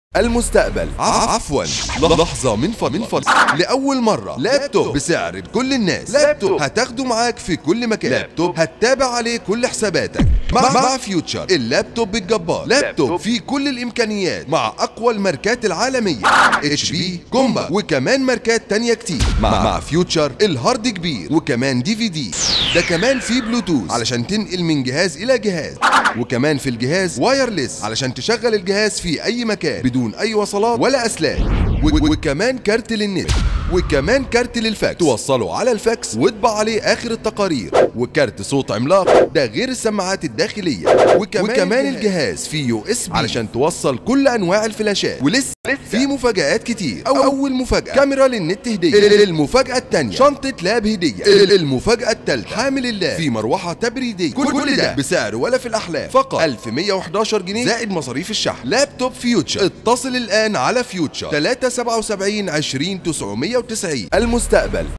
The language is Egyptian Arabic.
المستقبل ع- عفوا لحظة من فضلك من فضلك لأول مرة لابتوب بسعر كل الناس لابتوب هتاخده معاك في كل مكان لابتوب هتتابع عليه كل حساباتك مع, مع فيوتشر اللابتوب الجبار لابتوب فيه كل الإمكانيات مع أقوى الماركات العالمية اتش بي كومبا وكمان ماركات تانية كتير مع, مع فيوتشر الهارد كبير وكمان دي في دي ده كمان فيه بلوتوث علشان تنقل من جهاز إلى جهاز وكمان في الجهاز وايرلس علشان تشغل الجهاز في أي مكان بدون أي وصلات ولا أسلاك و- و- وكمان كارت للنت وكمان كارت للفاكس توصله على الفاكس وتطبع عليه اخر التقارير وكارت صوت عملاق ده غير السماعات الداخليه وكمان, وكمان الجهاز فيه يو اس بي علشان توصل كل انواع الفلاشات ولسه في مفاجآت كتير أو أول مفاجأة كاميرا للنت هدية المفاجأة التانية شنطة لاب هدية المفاجأة التالتة حامل الله في مروحة تبريدية كل, كل ده بسعر ولا في الأحلام فقط 1111 جنيه زائد مصاريف الشحن لابتوب فيوتشر اتصل الآن على فيوتشر 377 20 990 المستقبل